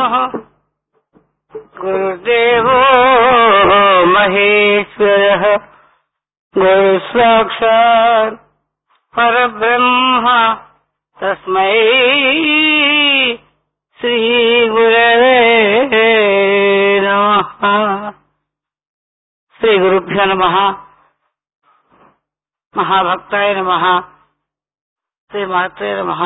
गुरुदेवो महेश्वरः गुरुसाक्षात् परब्रह्म तस्मै श्रीगुरवे नमः श्रीगुरुभ्यो नमः महाभक्ताय नमः श्रीमात्रे नमः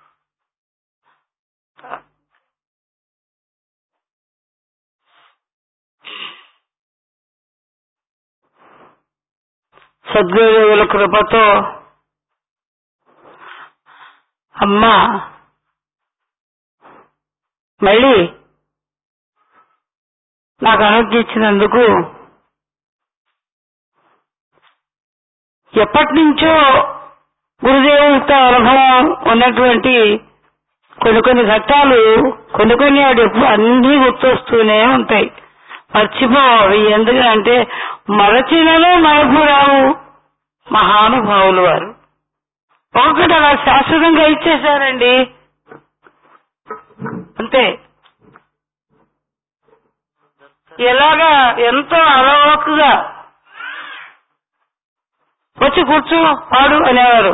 సద్గురువుల కృపతో అమ్మా మళ్ళీ నాకు అనుజ్ఞ ఇచ్చినందుకు ఎప్పటి నుంచో గురుదేవులతో అనుభవం ఉన్నటువంటి కొన్ని కొన్ని ఘట్టాలు కొన్ని కొన్ని ఆవిడ ఎప్పుడు అన్నీ గుర్తొస్తూనే ఉంటాయి మర్చిపోవి ఎందుకంటే మరచినలో మరపురావు మహానుభావులు వారు ఒకటి అలా శాశ్వతంగా ఇచ్చేశారండి అంతే ఎలాగా ఎంతో అలవోకగా వచ్చి కూర్చో పాడు అనేవారు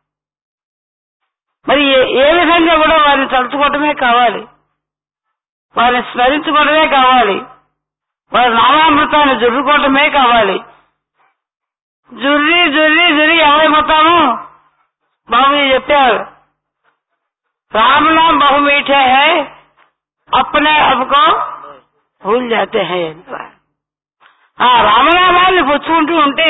మరి ఏ- ఏ విధంగా కూడా వారిని తలుచుకోవటమే కావాలి వారిని స్మరించుకోవడమే కావాలి వారి నామామృతాన్ని జుర్రుకోవటమే కావాలి జుర్రి జుర్రి జుర్రి ఏమైపోతాము బాబు చెప్పారు राम नाम बहु मीठे है अपने अब को భూల్ జాతే హై ఆ రామనామాన్ని పుచ్చుకుంటూ ఉంటే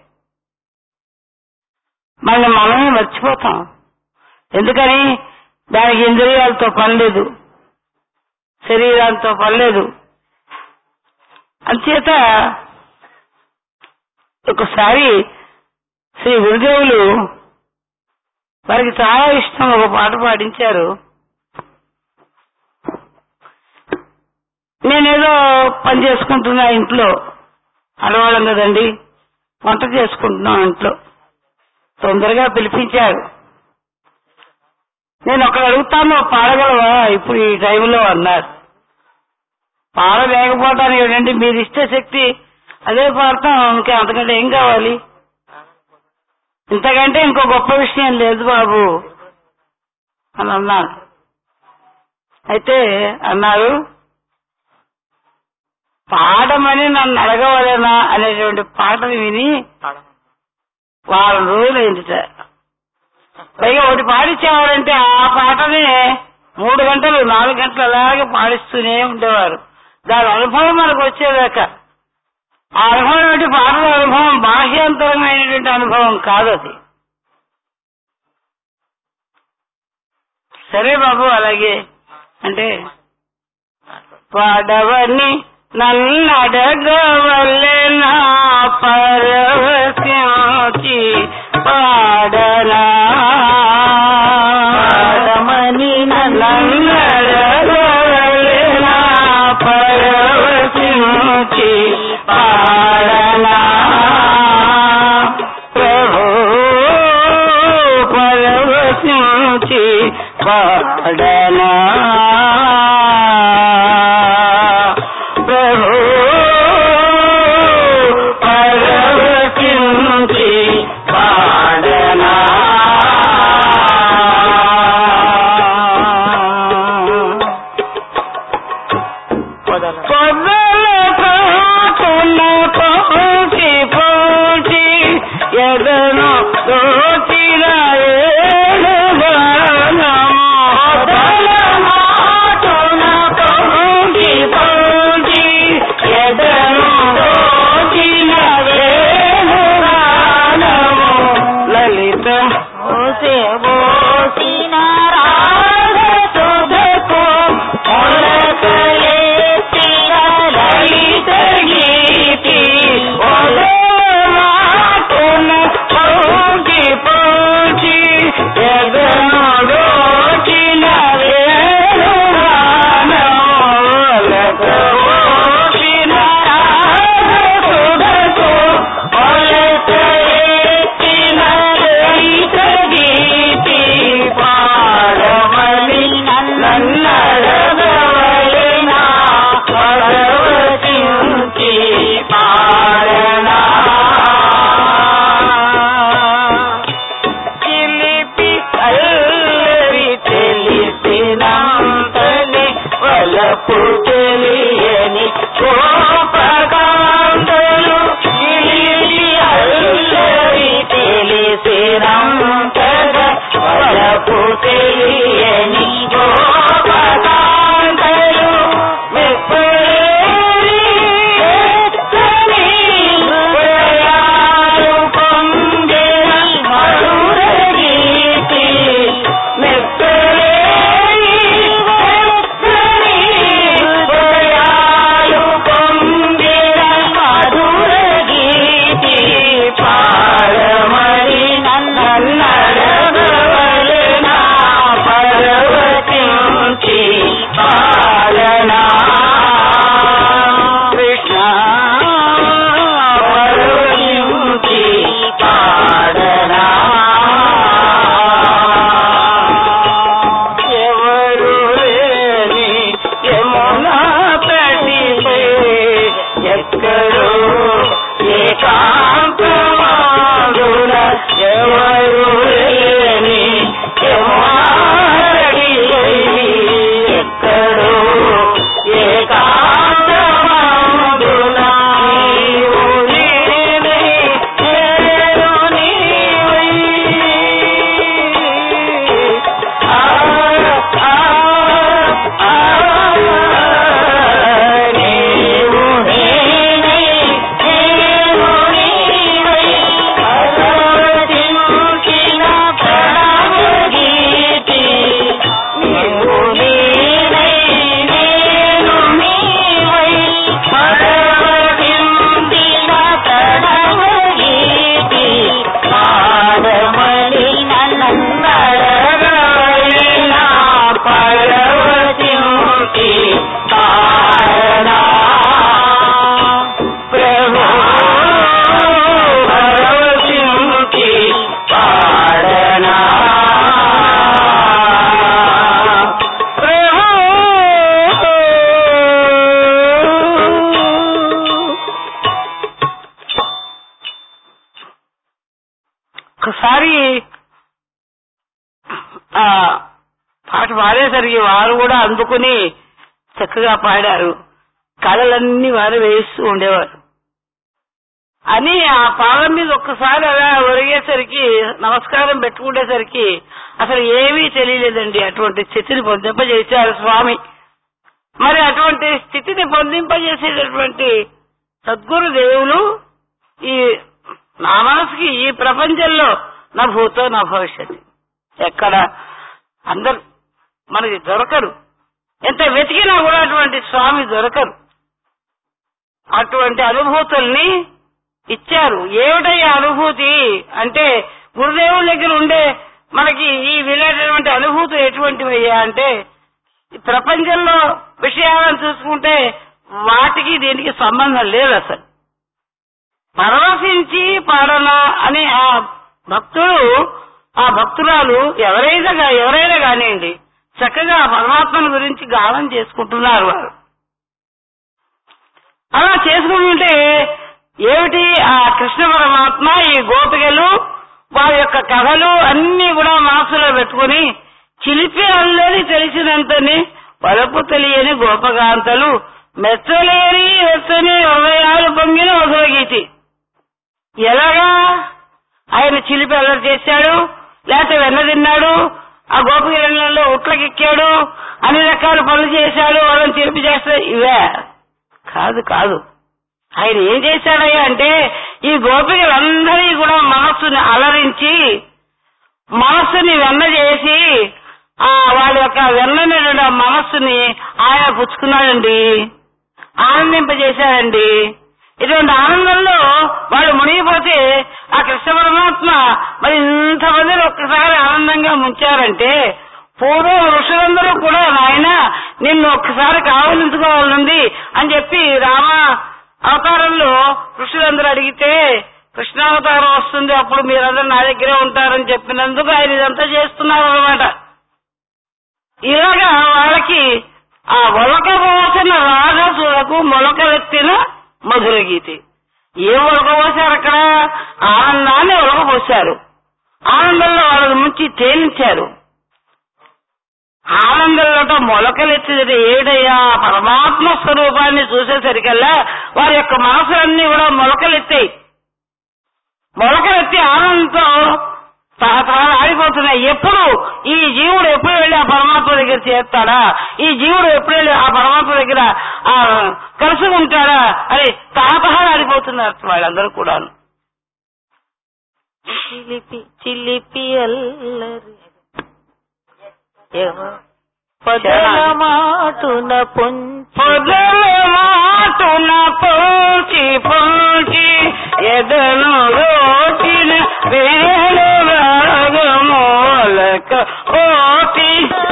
మన మనమే మర్చిపోతాం ఎందుకని దానికి ఇంద్రియాలతో పని లేదు శరీరాలతో పని లేదు అంచేత ఒకసారి శ్రీ గురుదేవులు వారికి చాలా ఇష్టం ఒక పాట పాడించారు నేనేదో పని చేసుకుంటున్నా ఇంట్లో ఆడవాళ్ళం కదండి వంట చేసుకుంటున్నాం ఇంట్లో తొందరగా పిలిపించారు నేను ఒకరు అడుగుతాను పాడగలవా ఇప్పుడు ఈ టైంలో అన్నారు పాడలేకపోవటానికి ఏంటంటే మీరు ఇష్ట శక్తి అదే పాడతాం ఇంకా అంతకంటే ఏం కావాలి ఇంతకంటే ఇంకో గొప్ప విషయం లేదు బాబు అని అన్నాను అయితే అన్నారు పాడమని నన్ను అడగవలేనా అనేటువంటి పాటను విని వారం రోజులు అయిందిట పైగా ఒకటి పాడించేవారంటే ఆ పాటని మూడు గంటలు నాలుగు గంటలు అలాగే పాడిస్తూనే ఉండేవారు దాని అనుభవం మనకు వచ్చేదాకా ఆ అనుభవం ఏంటి పాటల అనుభవం బాహ్యాంతరమైనటువంటి అనుభవం కాదు అది సరే బాబు అలాగే అంటే పాడవని నన్నడగవల్లే నా పరవశించి పాడనా పాడమని నన్నడగవల్లే నా పరవశించి పాడనా ప్రభు పరవశించి పాడనా ప్రభు పరవశించి పాడనా పొదల పోచి పోచి ఎదను దోచిన ఏడు బాణము పొదల మాటున పోచి పోచి ఎదను దోచిన ఏడు బాణము లలిత ఓసే బోసిన రాధ శోభకు మొలకలెత్తిన లలిత గీతి ఒలే మాటున పోచి పోచి ఒక్కసారి ఆ పాట పాడేసరికి వారు కూడా అందుకుని చక్కగా పాడారు కళలన్నీ వారు వేస్తూ ఉండేవారు అని ఆ పాదం మీద ఒక్కసారి అలా ఒరిగేసరికి నమస్కారం పెట్టుకునేసరికి అసలు ఏమీ తెలియలేదండి అటువంటి స్థితిని పొందింపజేశారు స్వామి మరి అటువంటి స్థితిని పొందింపజేసేటటువంటి సద్గురు దేవులు ఈ నా మనసుకి ఈ ప్రపంచంలో నా భూతో నా భవిష్యత్తు ఎక్కడ అందరు మనకి దొరకరు ఎంత వెతికినా కూడా అటువంటి స్వామి దొరకరు అటువంటి అనుభూతుల్ని ఇచ్చారు ఏమిటయ్యా అనుభూతి అంటే గురుదేవుల దగ్గర ఉండే మనకి ఈ వినేటటువంటి అనుభూతి ఎటువంటివయ్యా అంటే ఈ ప్రపంచంలో విషయాలను చూసుకుంటే వాటికి దీనికి సంబంధం లేదు అసలు పరవశించి పాడన అని ఆ భక్తుడు ఆ భక్తురాలు ఎవరైనా గా- ఎవరైనా కానివ్వండి చక్కగా ఆ పరమాత్మను గురించి గానం చేసుకుంటున్నారు వారు అలా చేసుకుంటుంటే ఏమిటి ఆ కృష్ణ పరమాత్మ ఈ గోపికలు వారి యొక్క కథలు అన్ని కూడా మనసులో పెట్టుకుని చిలిపి అల్లని తెలిసినంతని వలపు తెలియని గోపకాంతలు మెచ్చలేని వెచ్చని హృదయాలు పొంగిన వదలగీతి ఎలాగా ఆయన చిలిపి అల్లరి చేశాడు లేకపోతే వెన్న తిన్నాడు ఆ గోపికలలో ఉట్లకెక్కాడు అన్ని రకాల పనులు చేశాడు వాళ్ళని చిలిపి చేస్తే ఇవే కాదు కాదు ఆయన ఏం చేశాడయ్యా అంటే ఈ గోపికలందరి కూడా మనస్సుని అలరించి మనస్సుని వెన్న చేసి ఆ వాళ్ళ యొక్క వెన్నని మనస్సుని ఆయన పుచ్చుకున్నాడండి ఆనందింపజేశాడండి ఇటువంటి ఆనందంలో వాళ్ళు మునిగిపోతే ఆ కృష్ణ పరమాత్మ మరి ఇంతమందిని ఒక్కసారి ఆనందంగా ముంచారంటే పూర్వం ఋషులందరూ కూడా నాయన నిన్ను ఒక్కసారి కావలించుకోవాలంది అని చెప్పి రామ అవతారంలో ఋషులందరూ అడిగితే కృష్ణావతారం వస్తుంది అప్పుడు మీరందరూ నా దగ్గరే ఉంటారని చెప్పినందుకు ఆయన ఇదంతా చేస్తున్నారు అనమాట ఇలాగా వాళ్ళకి ఆ ఒలకపోసిన రాగసులకు మొలకలెత్తిన మధుర గీతి ఏం ఒలకపోసారు అక్కడ ఆనందాన్ని ఒలకపోసారు ఆనందంలో వాళ్ళని ముంచి తేలించారు ఆనందంలో మొలకలెత్తితే ఏడయ్యా పరమాత్మ స్వరూపాన్ని చూసేసరికల్లా వారి యొక్క మనసులన్నీ కూడా మొలకలెత్తాయి మొలకలెత్తి ఆనందంతో తహతహలు ఆడిపోతున్నాయి ఎప్పుడు ఈ జీవుడు ఎప్పుడు వెళ్ళి ఆ పరమాత్మ దగ్గర చేస్తాడా ఈ జీవుడు ఎప్పుడు వెళ్ళి ఆ పరమాత్మ దగ్గర ఆ కలుసుకుంటాడా అని తహతహలు ఆడిపోతున్నారు వాళ్ళందరూ కూడాను చిలిపి చిలిపి అల్లరి పదల మాటున పొంచి పొదల మాటున పోచి పోచి ఎదను రోటిన వేణు రాగమూలక ఓటి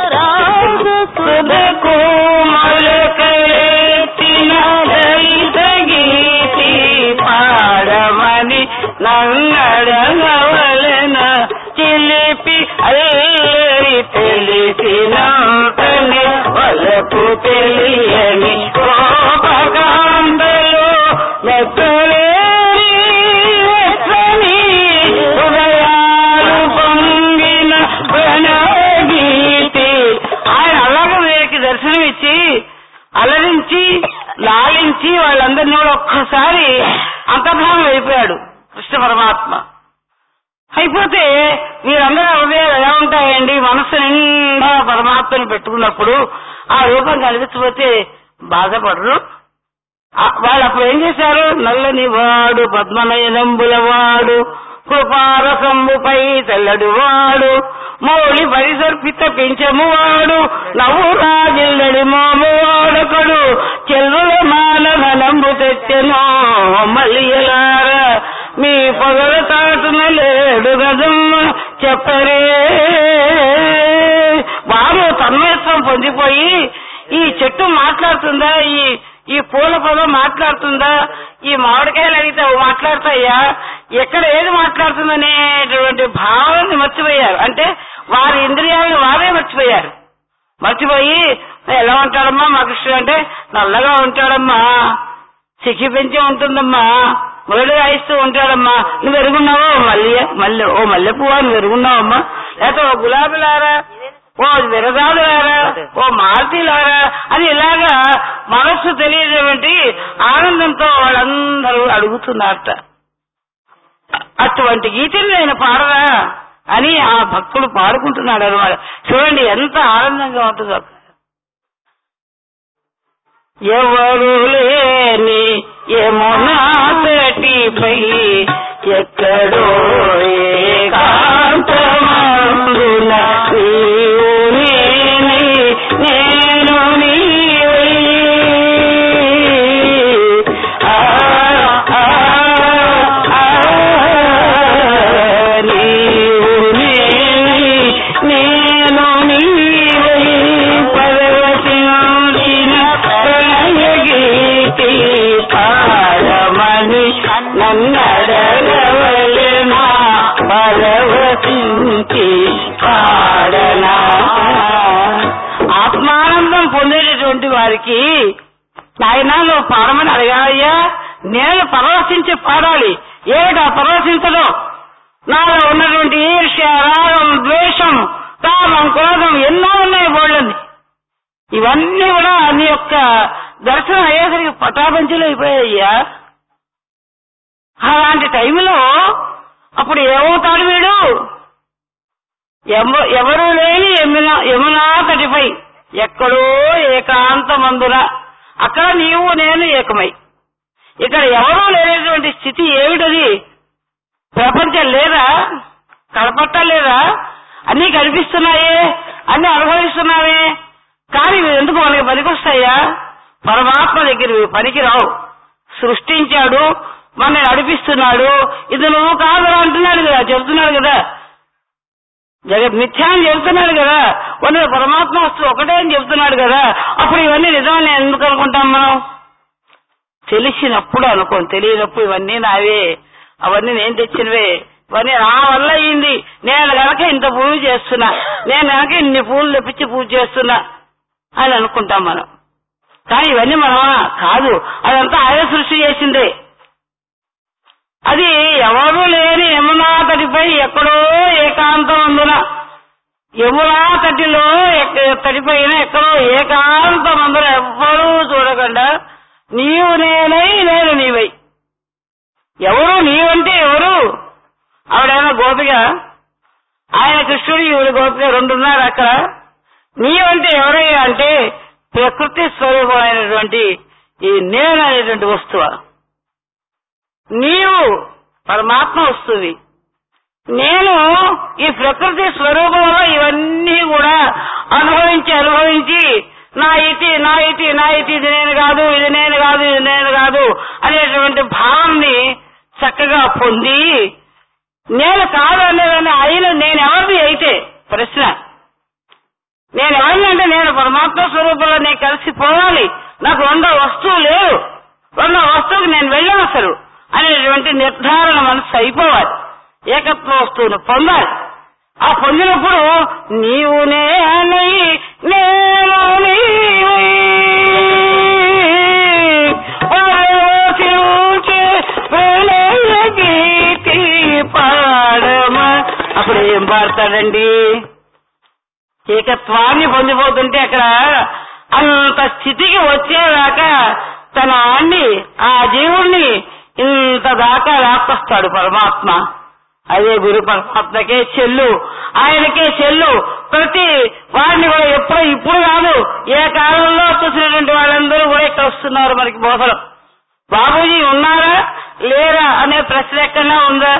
సుధకు మొలకలెత్తిన లలిత గీతి పాడమని నన్నడగవలన చిలిపి అల్లరి తెలిసినంతని వలపు తెలియని కోపకాండలు మెత్తలేని వెచ్చని హృదయాలు పొంగిన ప్రణగీతి ఆయన అలాగ వీరికి దర్శనమిచ్చి అలరించి లాలించి వాళ్ళందరినీ కూడా ఒక్కసారి అంతర్ధానం అయిపోయాడు కృష్ణ పరమాత్మ అయిపోతే వీరందరూ హృదయాలు ఎలా ఉంటాయండి మనస్సు నిండా పరమాత్మని పెట్టుకున్నప్పుడు ఆ రూపం కనిపించకపోతే బాధపడరు ఆ, వాళ్ళు అప్పుడు ఏం చేశారు నల్లని వాడు పద్మనయనంబుల వాడు కృపారసంబుపై తెల్లడు వాడు మౌళి పరిసర్పిత పెంచము వాడు నవ్వు రాజిల్లడి మోము వాడొకడు చెల్లుల మానధనంబు తెచ్చెను మల్లియలారా మీ పొగల తాటున లేడు గదమ్మ చెప్పరే వారు తన్మయత్వం పొందిపోయి ఈ చెట్టు మాట్లాడుతుందా ఈ ఈ పూల పొద మాట్లాడుతుందా ఈ మామిడికాయలు అడిగితే అవి మాట్లాడతాయా ఎక్కడ ఏది మాట్లాడుతుందనేటువంటి భావాన్ని మర్చిపోయారు అంటే వారి ఇంద్రియాలను వారే మర్చిపోయారు మర్చిపోయి ఎలా ఉంటాడమ్మా మా కృష్ణుడు అంటే నల్లగా ఉంటాడమ్మా సిగ్గి పెంచి ఉంటుందమ్మా మురళి వాయిస్తూ ఉంటాడమ్మా నువ్వు ఎరుగున్నావో మళ్ళీ మల్లె ఓ మల్లె పువ్వా నువ్వు ఎరుగున్నావమ్మా లేకపోతే ఓ గులాబీలారా ఓ విరదాలులారా ఓ మారుతీలారా అని ఇలాగా మనస్సు తెలియజేటువంటి ఆనందంతో వాళ్ళందరూ అడుగుతున్నారట అటువంటి గీతలు నేను పాడరా అని ఆ భక్తుడు పాడుకుంటున్నాడు అనమాట చూడండి ఎంత ఆనందంగా ఉంటుందో ఎవరు లేని యమునా తటిపై ఎక్కడో ఏకాంతమందున నీవు నేనే, నేను నీవై. ఆ, ఆ, ఆ, నీవు నేనే, నేను నీవై. పరవశించిన ప్రణయ గీతి పాడమని నన్నడగవలెనా పరవశించి పాడనా ఆత్మానందం పొందేటటువంటి వారికి నాయన నువ్వు పాడమని అడగాలయ్యా నేను పరవశించి పాడాలి ఏమిటా పరవశించడం నాలో ఉన్నటువంటి ఈర్ష్య రాగం ద్వేషం కామం క్రోధం ఎన్నో ఉన్నాయి బోళ్ళని ఇవన్నీ కూడా నీ యొక్క దర్శనం అయ్యేసరికి పటాపంచలు అయిపోయాయ్యా అలాంటి టైంలో అప్పుడు ఏమవుతాడు వీడు ఎవ- ఎవరు లేని యమునా యమునా తటిపై ఎక్కడో ఏకాంతమందున అక్కడ నీవు నేను ఏకమై ఇక్కడ ఎవరూ లేనటువంటి స్థితి ఏమిటది ప్రపంచం లేదా కనపట్టలేదా అన్నీ కనిపిస్తున్నాయే అన్ని అనుభవిస్తున్నావే కానీ ఇవి ఎందుకు మనకి పనికొస్తాయా పరమాత్మ దగ్గర ఇవి పనికిరావు సృష్టించాడు మన నడిపిస్తున్నాడు ఇది నువ్వు కాదు అంటున్నాడు కదా చెప్తున్నాడు కదా జగత్ మిథ్యా అని చెప్తున్నాడు కదా ఉన్న పరమాత్మ వస్తువు ఒకటే అని చెప్తున్నాడు కదా అప్పుడు ఇవన్నీ నిజమని ఎందుకు అనుకుంటాం మనం తెలిసినప్పుడు అనుకోం తెలియనప్పుడు ఇవన్నీ నావే అవన్నీ నేను తెచ్చినవే ఇవన్నీ నా వల్ల అయింది నేను గనక ఇంత పూజ చేస్తున్నా నేను గనక ఇన్ని పూలు తెప్పించి పూజ చేస్తున్నా అని అనుకుంటాం మనం కానీ ఇవన్నీ మనమా కాదు అదంతా ఆయన సృష్టి చేసిందే అది ఎవరు లేని యమునా తటిపై ఎక్కడో ఏకాంతం అందున యమునా తటిలో ఎక్క- తటిపైన ఎక్కడో ఏకాంతం అందున ఎవ్వరూ చూడకుండా నీవు నేనై నేను నీవై ఎవరు నీవంటే ఎవరు ఆవిడేమో గోపిక ఆయన కృష్ణుడు ఈవిడ గోపిక రెండున్నారు అక్కడ నీవంటే ఎవరయ్యా అంటే ప్రకృతి స్వరూపమైనటువంటి ఈ నేను అనేటువంటి వస్తువు నీవు పరమాత్మ వస్తుంది నేను ఈ ప్రకృతి స్వరూపంలో ఇవన్నీ కూడా అనుభవించి అనుభవించి నా ఇతి నా ఇతి నా ఇతి ఇది నేను కాదు ఇది నేను కాదు ఇది నేను కాదు అనేటువంటి భావాన్ని చక్కగా పొంది నేను కాదు అనేదాన్ని అయిన నేను ఎవరిది అయితే ప్రశ్న నేను ఎవరిని అంటే నేను పరమాత్మ స్వరూపంలో నేను కలిసిపోవాలి నాకు రెండో వస్తువు లేదు రెండో వస్తువుకి నేను వెళ్ళను అసలు అనేటువంటి నిర్ధారణ మనసు అయిపోవాలి ఏకత్వ వస్తువును పొందాలి ఆ పొందినప్పుడు నీవు నేనై నేను నీవై పరవశించే ప్రళయ గీతి పాడమ అప్పుడు ఏం పాడతాడండి ఏకత్వాన్ని పొందిపోతుంటే అక్కడ అంత స్థితికి వచ్చేదాకా తన ఆన్ని ఆ జీవుణ్ణి ఇంత దాకా లాక్కొస్తాడు పరమాత్మ అదే గురు పరమాత్మకే చెల్లు ఆయనకే చెల్లు ప్రతి వాడిని కూడా ఎప్పుడు ఇప్పుడు కాదు ఏ కాలంలో చూసినటువంటి వాళ్ళందరూ కూడా ఇక్కడ వస్తున్నారు మనకి బోధలు బాబూజీ ఉన్నారా లేరా అనే ప్రశ్న ఎక్కడన్నా ఉందా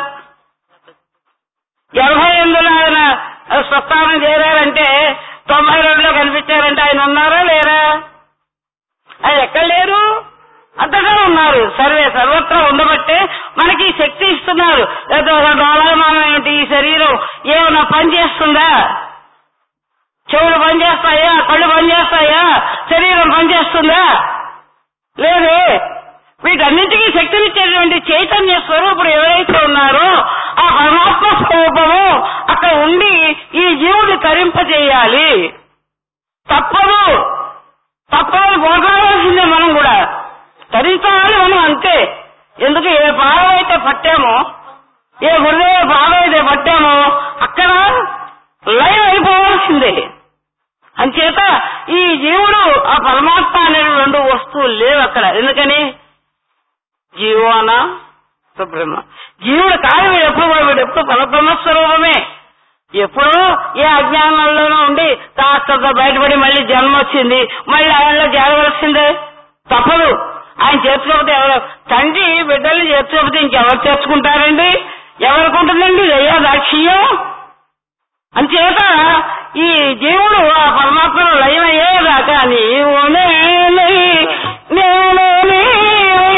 ఎనభై ఎనిమిదిలో ఆయన స్వస్థానం చేరారంటే తొంభై రెండులో కనిపించారంటే ఆయన ఉన్నారా లేరా ఆయన ఎక్కడ లేరు అంతగా ఉన్నారు సర్వే సర్వత్రా ఉండబట్టే మనకి ఈ శక్తి ఇస్తున్నారు లేదా ఒక డోలమానం ఏంటి ఈ శరీరం ఏమైనా పని చేస్తుందా చెవులు పనిచేస్తాయా కళ్ళు పనిచేస్తాయా శరీరం పనిచేస్తుందా లేదు వీటన్నిటికీ శక్తినిచ్చేటువంటి చైతన్య స్వరూపుడు ఎవరైతే ఉన్నారో ఆ పరమాత్మ స్వరూపము అక్కడ ఉండి ఈ జీవుడు తరింపజేయాలి తప్పదు తప్పదు పోగలవలసిందే మనం కూడా తరించాలి మనం అంతే ఎందుకు ఏ భావం అయితే పట్టామో ఏ హృదయ భావం అయితే పట్టామో అక్కడ లైవ్ అయిపోవాల్సిందే అంచేత ఈ జీవుడు ఆ పరమాత్మ అనే రెండు వస్తువులు లేవు అక్కడ ఎందుకని జీవాన బ్రహ్మ జీవుడు కాదు వీడు ఎప్పుడు వీడు ఎప్పుడు పరబ్రహ్మ స్వరూపమే ఎప్పుడో ఏ అజ్ఞానంలోనూ ఉండి కాస్త బయటపడి మళ్ళీ జన్మ వచ్చింది మళ్ళీ ఆయనలో చేరవలసిందే తప్పదు ఆయన చేర్చుకోకపోతే ఎవరు తండ్రి బిడ్డల్ని చేర్చుకోకపోతే ఇంకెవరు చేర్చుకుంటారండి ఎవరికి ఉంటుందండి దయ్యా దాక్షిణ్యం అంచేత ఈ జీవుడు ఆ పరమాత్మను లయమయ్యేదాకా నీవు నేనై, నేను నీవై,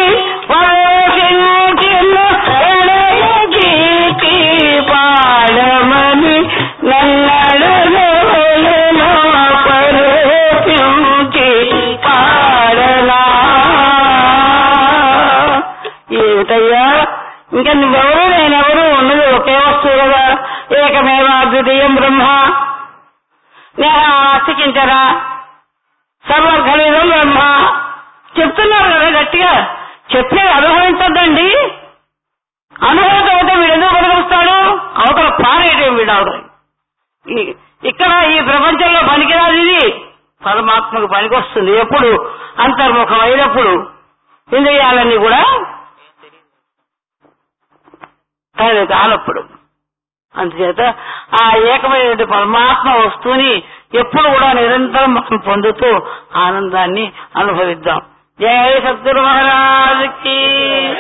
పరవశించిన ఎడయగీతి పాడమని నన్నడగవలెను పరవశించి పాడలా ఏమిటయ్యా ఇంకా నువ్వెవరు నేనెవరు ఉన్నది ఒకే వస్తువు కదా ఏకమేవ ద్వితీయం బ్రహ్మ నేహాస్తికించరా సర్వఖలిదం బ్రహ్మ చెప్తున్నారు కదా గట్టిగా చెప్పే అనుభవించద్దండి అనుభవం అయితే వీడు ఎందుకు బతికొస్తాడు అవతల పారేయటం వీడు అవతల ఈ- ఇక్కడ ఈ ప్రపంచంలో పనికిరాదు ఇది పరమాత్మకు పనికొస్తుంది ఎప్పుడు అంతర్ముఖం అయినప్పుడు ఇంద్రియాలన్నీ కూడా తనది కానప్పుడు అందుచేత ఆ ఏకమైన పరమాత్మ వస్తువుని ఎప్పుడు కూడా నిరంతరం మనం పొందుతూ ఆనందాన్ని అనుభవిద్దాం జయ సద్గురు మహారాజుకి